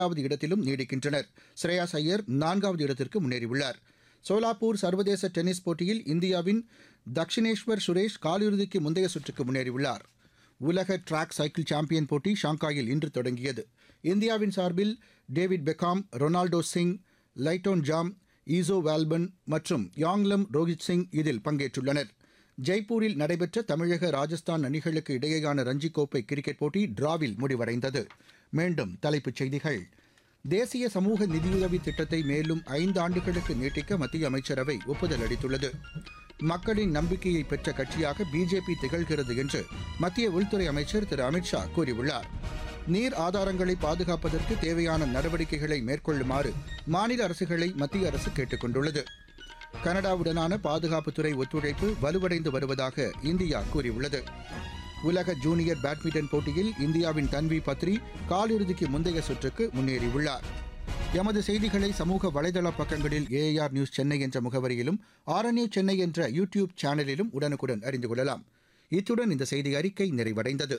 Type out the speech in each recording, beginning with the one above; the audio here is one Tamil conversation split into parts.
வது இடத்திலும் நீடிக்கின்றனர் ஸ்ரேயாஸ் ஐயர் நான்காவது இடத்திற்கு முன்னேறியுள்ளார் சோலாப்பூர் சர்வதேச டென்னிஸ் போட்டியில் இந்தியாவின் தக்ஷினேஸ்வர் சுரேஷ் காலிறுதிக்கு முந்தைய சுற்றுக்கு முன்னேறியுள்ளார் உலக டிராக் சைக்கிள் சாம்பியன் போட்டி ஷாங்காயில் இன்று தொடங்கியது இந்தியாவின் சார்பில் டேவிட் பெக்காம் ரொனால்டோ சிங் லைட்டோன் ஜாம் ஈசோ வால்பன் மற்றும் யாங்லம் ரோஹித் சிங் இதில் பங்கேற்றுள்ளனர் ஜெய்ப்பூரில் நடைபெற்ற தமிழக ராஜஸ்தான் அணிகளுக்கு இடையேயான ரஞ்சி கோப்பை கிரிக்கெட் போட்டி டிராவில் முடிவடைந்தது மீண்டும் தலைப்புச் செய்திகள் தேசிய சமூக நிதியுதவி திட்டத்தை மேலும் ஐந்து ஆண்டுகளுக்கு நீட்டிக்க மத்திய அமைச்சரவை ஒப்புதல் அளித்துள்ளது மக்களின் நம்பிக்கையை பெற்ற கட்சியாக பிஜேபி திகழ்கிறது என்று மத்திய உள்துறை அமைச்சர் திரு அமித்ஷா கூறியுள்ளார் நீர் ஆதாரங்களை பாதுகாப்பதற்கு தேவையான நடவடிக்கைகளை மேற்கொள்ளுமாறு மாநில அரசுகளை மத்திய அரசு கேட்டுக் கொண்டுள்ளது கனடாவுடனான பாதுகாப்புத்துறை ஒத்துழைப்பு வலுவடைந்து வருவதாக இந்தியா கூறியுள்ளது உலக ஜூனியர் பேட்மிண்டன் போட்டியில் இந்தியாவின் தன்வி பத்ரி காலிறுதிக்கு முந்தைய சுற்றுக்கு முன்னேறியுள்ளார் எமது செய்திகளை சமூக வலைதள பக்கங்களில் ஏஆர் நியூஸ் சென்னை என்ற முகவரியிலும் ஆர்என்ஏ சென்னை என்ற யூ டியூப் சேனலிலும் உடனுக்குடன் அறிந்து கொள்ளலாம் இத்துடன் இந்த செய்தி அறிக்கை நிறைவடைந்தது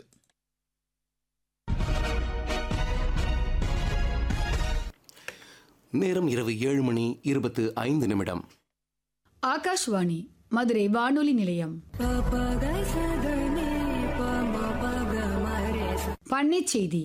நேரம் இரவு ஏழு மணி இருபத்து ஐந்து நிமிடம் ஆகாஷ்வாணி மதுரை வானொலி நிலையம் பண்ணைச் செய்தி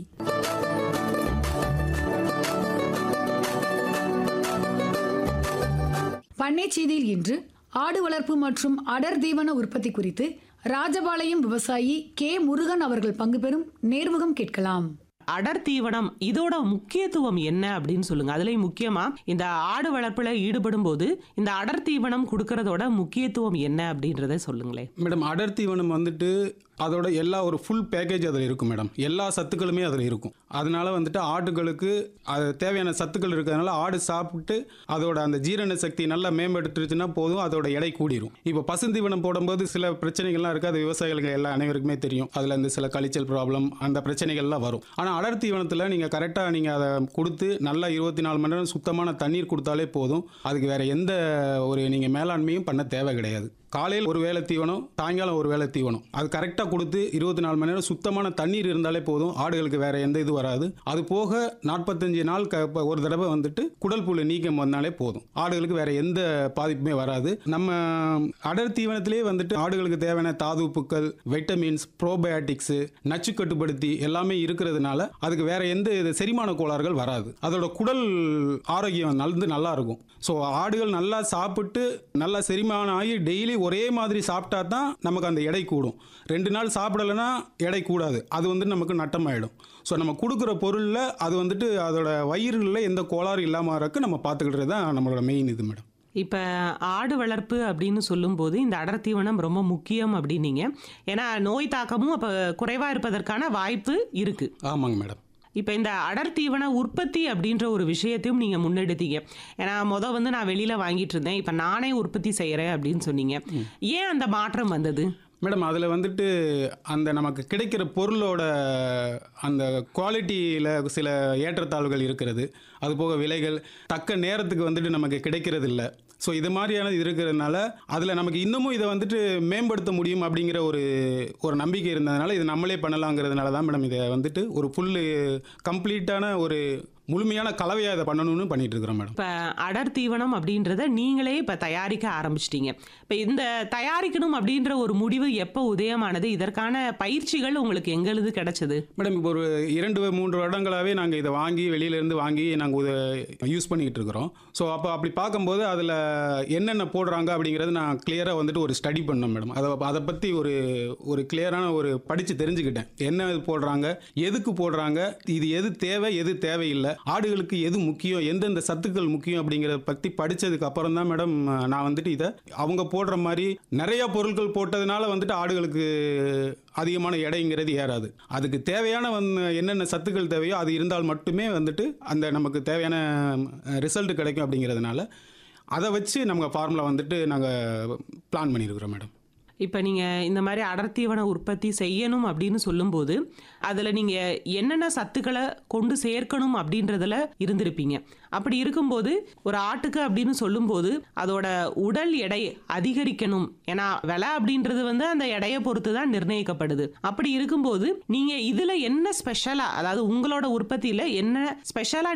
பண்ணைச் செய்தியில் இன்று ஆடு வளர்ப்பு மற்றும் அடர் தீவன உற்பத்தி குறித்து ராஜபாளையம் விவசாயி கே முருகன் அவர்கள் பங்கு பெறும் நேர்முகம் கேட்கலாம் அடர் தீவனம் இதோட முக்கியத்துவம் என்ன அப்படின்னு சொல்லுங்க அதுலயும் முக்கியமா இந்த ஆடு வளர்ப்புல ஈடுபடும் போது இந்த அடர் தீவனம் கொடுக்கறதோட முக்கியத்துவம் என்ன அப்படின்றத சொல்லுங்களேன் மேடம் அடர் தீவனம் வந்துட்டு அதோட எல்லா ஒரு ஃபுல் பேக்கேஜ் அதில் இருக்கும் மேடம் எல்லா சத்துக்களுமே அதில் இருக்கும் அதனால வந்துட்டு ஆட்டுகளுக்கு அது தேவையான சத்துக்கள் இருக்கிறதுனால ஆடு சாப்பிட்டு அதோட அந்த ஜீரண சக்தி நல்லா மேம்படுத்துச்சுன்னா போதும் அதோட எடை கூடிரும் இப்போ பசுந்தீவனம் போடும்போது சில பிரச்சனைகள்லாம் இருக்குது அது விவசாயிகளுக்கு எல்லா அனைவருக்குமே தெரியும் அதில் இந்த சில கழிச்சல் ப்ராப்ளம் அந்த பிரச்சனைகள்லாம் வரும் ஆனால் அடர் தீவனத்தில் நீங்கள் கரெக்டாக நீங்கள் அதை கொடுத்து நல்லா இருபத்தி நாலு மணி நேரம் சுத்தமான தண்ணீர் கொடுத்தாலே போதும் அதுக்கு வேற எந்த ஒரு நீங்கள் மேலாண்மையும் பண்ண தேவை கிடையாது காலையில் ஒரு வேளை தீவனம் சாயங்காலம் ஒரு வேளை தீவனம் அது கரெக்டாக கொடுத்து இருபத்தி நாலு மணி நேரம் சுத்தமான தண்ணீர் இருந்தாலே போதும் ஆடுகளுக்கு வேற எந்த இது வராது அது போக நாற்பத்தஞ்சு நாள் க ப- ஒரு தடவை வந்துட்டு குடல் புழு நீக்கம் வந்தாலே போதும் ஆடுகளுக்கு வேற எந்த பாதிப்புமே வராது நம்ம அடர் தீவனத்திலே வந்துட்டு ஆடுகளுக்கு தேவையான தாது உப்புக்கள் வைட்டமின்ஸ் ப்ரோபயாட்டிக்ஸ் நச்சு கட்டுப்படுத்தி எல்லாமே இருக்கிறதுனால அதுக்கு வேற எந்த இது செரிமான கோளாறுகள் வராது அதோட குடல் ஆரோக்கியம் நல்லது நல்லா இருக்கும் ஸோ ஆடுகள் நல்லா சாப்பிட்டு நல்லா செரிமானம் ஆகி டெய்லி ஒரே மாதிரி சாப்பிட்டா தான் நமக்கு அந்த எடை கூடும் ரெண்டு நாள் சாப்பிடலைன்னா எடை கூடாது அது வந்து நமக்கு நட்டமாயிடும் ஸோ நம்ம கொடுக்குற பொருளில் அது வந்துட்டு அதோட வயிறுகளில் எந்த கோளாறு இல்லாமல் இருக்க நம்ம பார்த்துக்கிட்டது தான் நம்மளோட மெயின் இது மேடம் இப்ப ஆடு வளர்ப்பு அப்படின்னு சொல்லும்போது இந்த அடர் தீவனம் ரொம்ப முக்கியம் அப்படின்னீங்க ஏன்னா நோய் தாக்கமும் அப்ப குறைவா இருப்பதற்கான வாய்ப்பு இருக்கு ஆமாங்க மேடம் இப்போ இந்த அடர் தீவன உற்பத்தி அப்படின்ற ஒரு விஷயத்தையும் நீங்கள் முன்னெடுத்தீங்க ஏன்னா மொதல் வந்து நான் வெளியில் வாங்கிட்டு இருந்தேன் இப்போ நானே உற்பத்தி செய்கிறேன் அப்படின்னு சொன்னீங்க ஏன் அந்த மாற்றம் வந்தது மேடம் அதில் வந்துட்டு அந்த நமக்கு கிடைக்கிற பொருளோட அந்த குவாலிட்டியில் சில ஏற்றத்தாழ்வுகள் இருக்கிறது அது போக விலைகள் தக்க நேரத்துக்கு வந்துட்டு நமக்கு கிடைக்கிறது இல்லை ஸோ இது மாதிரியான இது இருக்கிறதுனால அதில் நமக்கு இன்னமும் இதை வந்துட்டு மேம்படுத்த முடியும் அப்படிங்கிற ஒரு ஒரு நம்பிக்கை இருந்ததுனால இது நம்மளே பண்ணலாங்கிறதுனால தான் மேடம் இதை வந்துட்டு ஒரு ஃபுல்லு கம்ப்ளீட்டான ஒரு முழுமையான கலவையாக இதை பண்ணணும்னு பண்ணிட்டு இருக்கிறோம் மேடம் இப்போ அடர் தீவனம் அப்படின்றத நீங்களே இப்போ தயாரிக்க ஆரம்பிச்சிட்டீங்க இப்போ இந்த தயாரிக்கணும் அப்படின்ற ஒரு முடிவு எப்போ உதயமானது இதற்கான பயிற்சிகள் உங்களுக்கு எங்களுது கிடைச்சது மேடம் இப்போ ஒரு இரண்டு மூன்று வருடங்களாகவே நாங்கள் இதை வாங்கி வெளியிலேருந்து வாங்கி நாங்கள் யூஸ் பண்ணிக்கிட்டு இருக்கிறோம் ஸோ அப்போ அப்படி பார்க்கும்போது அதில் என்னென்ன போடுறாங்க அப்படிங்கிறது நான் கிளியராக வந்துட்டு ஒரு ஸ்டடி பண்ணேன் மேடம் அதை அதை பற்றி ஒரு ஒரு கிளியரான ஒரு படித்து தெரிஞ்சுக்கிட்டேன் என்ன இது போடுறாங்க எதுக்கு போடுறாங்க இது எது தேவை எது தேவையில்லை ஆடுகளுக்கு எது முக்கியம் எந்தெந்த சத்துக்கள் முக்கியம் அப்படிங்கிறத பற்றி படித்ததுக்கு அப்புறம் தான் மேடம் நான் வந்துட்டு இதை அவங்க போடுற மாதிரி நிறைய பொருட்கள் போட்டதுனால வந்துட்டு ஆடுகளுக்கு அதிகமான எடைங்கிறது ஏறாது அதுக்கு தேவையான வந்து என்னென்ன சத்துக்கள் தேவையோ அது இருந்தால் மட்டுமே வந்துட்டு அந்த நமக்கு தேவையான ரிசல்ட் கிடைக்கும் அப்படிங்கிறதுனால அதை வச்சு நம்ம ஃபார்முலா வந்துட்டு நாங்கள் பிளான் பண்ணியிருக்கிறோம் மேடம் இப்போ நீங்கள் இந்த மாதிரி அடர்த்தீவன உற்பத்தி செய்யணும் அப்படின்னு சொல்லும்போது அதில் நீங்கள் என்னென்ன சத்துக்களை கொண்டு சேர்க்கணும் அப்படின்றதுல இருந்திருப்பீங்க அப்படி இருக்கும்போது ஒரு ஆட்டுக்கு அப்படின்னு சொல்லும்போது அதோட உடல் எடை அதிகரிக்கணும் ஏன்னா விலை அப்படின்றது வந்து அந்த எடையை பொறுத்து தான் நிர்ணயிக்கப்படுது அப்படி இருக்கும்போது நீங்கள் இதில் என்ன ஸ்பெஷலாக அதாவது உங்களோட உற்பத்தியில் என்ன ஸ்பெஷலாக